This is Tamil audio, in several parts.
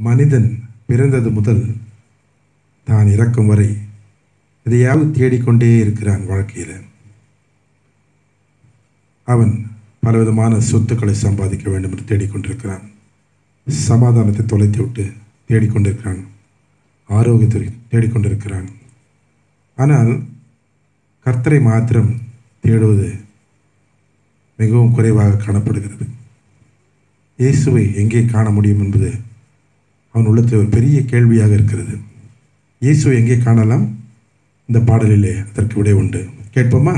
மனிதன் பிறந்தது முதல் தான் இறக்கும் வரை எதையாவது தேடிக்கொண்டே இருக்கிறான் வாழ்க்கையில் அவன் பலவிதமான சொத்துக்களை சம்பாதிக்க வேண்டும் என்று தேடிக்கொண்டிருக்கிறான் சமாதானத்தை தொலைத்து விட்டு தேடிக்கொண்டிருக்கிறான் ஆரோக்கியத்தை தேடிக்கொண்டிருக்கிறான் ஆனால் கர்த்தரை மாத்திரம் தேடுவது மிகவும் குறைவாக காணப்படுகிறது இயேசுவை எங்கே காண முடியும் என்பது அவன் உள்ளத்தில் ஒரு பெரிய கேள்வியாக இருக்கிறது இயேசுவை எங்கே காணலாம் இந்த பாடலிலே அதற்கு விடை உண்டு கேட்போமா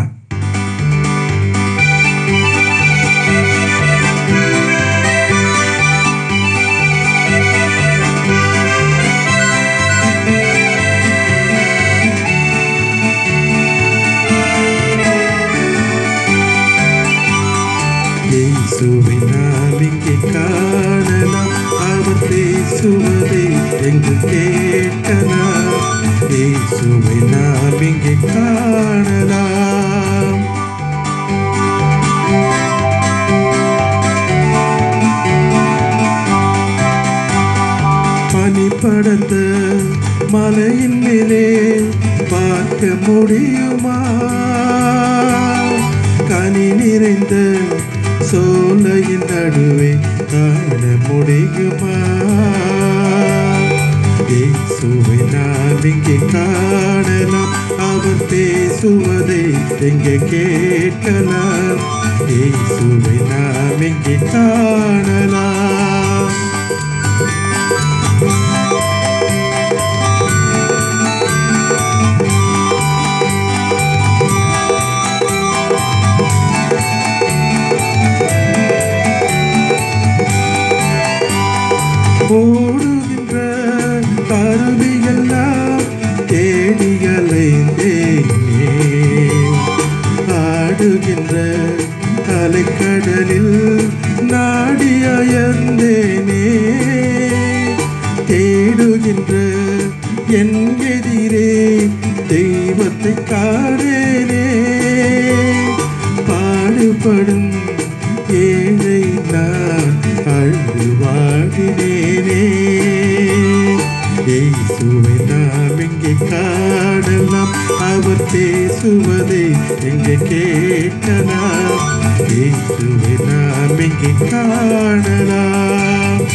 இயேசுவை நாம் இங்கே காணலாம் அவர் பேசுவதை எங்கு கேட்கலாம் இயேசுவை நாம் இங்கே காணலாம் பனி படர்ந்த மலையின் மேலே பார்க்க முடியுமா கனி நிறைந்த சோலையின் நடுவே காண முடியுமா இயேசுவை நாம் இங்கே காணலாம் அவர் பேசுவதை எங்கே கேட்கலாம் இயேசுவை நாம் இங்கே காணலாம் ஓடுகின்ற கருவியெல்லாம் தேடி அலைந்தேனே ஆடுகின்ற அலைக்கடலில் நாடி அயர்ந்தேனே தேடுகின்ற என் எதிரே தெய்வத்தை காணேனே பாடுபடும் ஏழை நான் அழுது வாடினேனே இயேசுவை நாம் இங்கே காணலாம் அவர் பேசுவதை எங்கே கேட்கலாம் இயேசுவை நாம் இங்கே காணலாம்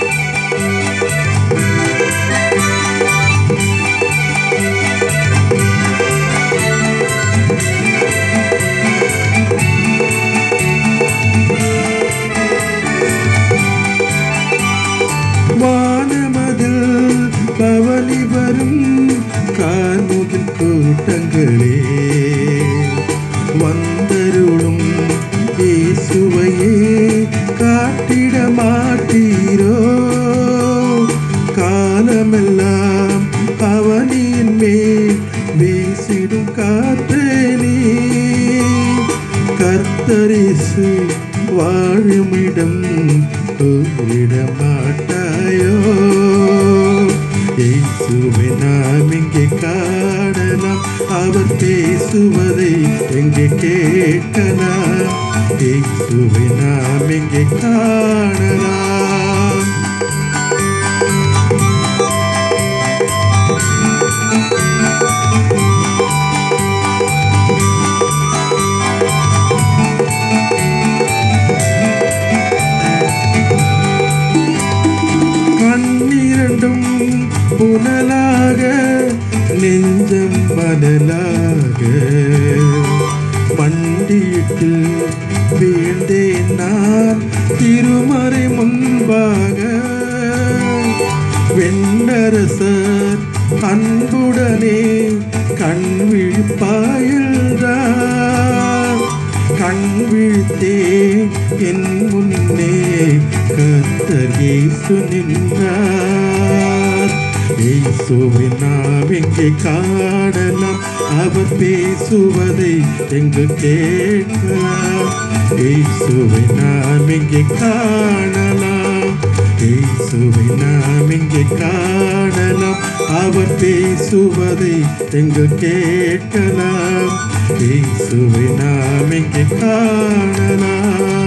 வானமதில் பவனி வரும் கார்முகில் கூட்டங்களே வந்தருளும் இயேசுவையே காட்டிட மாட்டீரோ காலமெல்லாம் அவனியின் மேல் வீசிடும் காற்றே நீ கர்த்தரிசு வாழுமிடம் விட மாட்டாயோ இயேசுவை நாம் இங்கே காணலாம் அவர் பேசுவதை எங்கே கேட்கலாம் இயேசுவை நாம் இங்கே காணலாம் கண்ணிரண்டும் புனலாக நெஞ்சம் மணலாக மண்டியிட்டு வீழ்ந்தேன் நான் திருமறை முன்பாக வெண்ணரசர் அன்புடனே கண் விழிப்பாயில்தான் கண் விழித்தே என் முன்னே கர்த்தர் இயேசு நின்றார் இயேசுவை நாம் எங்கே காணலாம் அவர் பேசுவதை எங்கு கேட்கலாம் இயேசுவை நாம் எங்கே காணலாம் இயேசுவை நாம் இங்கே காணலாம் அவர் பேசுவதை எங்கு கேட்கலாம் இயேசுவை நாம் இங்கே காணலாம்